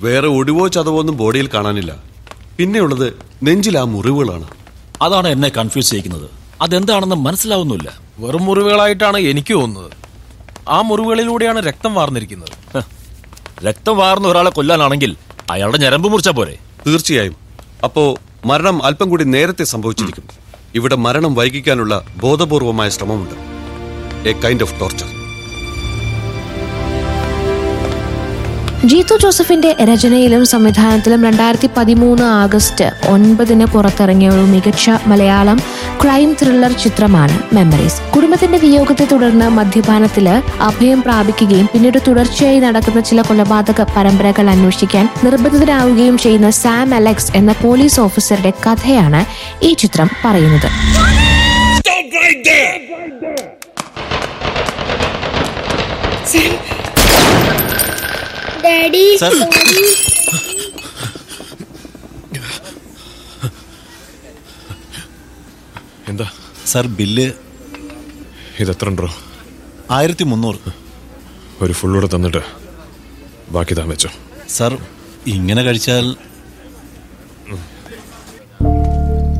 വേറെ ഒടിവോ ചതവോ ഒന്നും ബോഡിയിൽ കാണാനില്ല പിന്നെയുള്ളത് നെഞ്ചിൽ ആ മുറിവുകളാണ് അതാണ് എന്നെ കൺഫ്യൂസ് ചെയ്യിക്കുന്നത് അതെന്താണെന്ന് മനസ്സിലാവുന്നില്ല വെറും മുറിവുകളായിട്ടാണ് എനിക്ക് തോന്നുന്നത് ആ മുറിവുകളിലൂടെയാണ് രക്തം വാർന്നിരിക്കുന്നത് ഹ്. രക്തം വാർന്ന ഒരാളെ കൊല്ലാനാണെങ്കിൽ അയാളുടെ ഞരമ്പ് മുറിച്ചാ പോരെ തീർച്ചയായും അപ്പോ മരണം അല്പം കൂടി നേരത്തെ സംഭവിച്ചിരിക്കും ഇവിടെ മരണം വൈകിക്കാനുള്ള ബോധപൂർവമായ ശ്രമമുണ്ട് a kind of torture Jeethu ജോസഫിന്റെ രചനയിലും സംവിധാനത്തിലും രണ്ടായിരത്തി പതിമൂന്ന് ആഗസ്റ്റ് ഒൻപതിന് പുറത്തിറങ്ങിയ ഒരു മികച്ച മലയാളം ക്രൈം ത്രില്ലർ ചിത്രമാണ് മെമ്മറീസ് കുടുംബത്തിന്റെ വിയോഗത്തെ തുടർന്ന് മദ്യപാനത്തില് അഭയം പ്രാപിക്കുകയും പിന്നീട് തുടർച്ചയായി നടക്കുന്ന ചില കൊലപാതക പരമ്പരകൾ അന്വേഷിക്കാൻ നിർബന്ധിതനാവുകയും ചെയ്യുന്ന സാം അലക്സ് എന്ന പോലീസ് ഓഫീസറുടെ കഥയാണ് ഈ ചിത്രം പറയുന്നത് ഡാഡി സർ. ഡാഡി എന്താ സർ ബില്ല് ഇത് എത്ര ഉണ്ടോ ആയിരത്തി മുന്നൂറ് ഒരു ഫുള്ളൂടെ തന്നിട്ട് ബാക്കി താൻ വെച്ചോ സർ ഇങ്ങനെ കഴിച്ചാൽ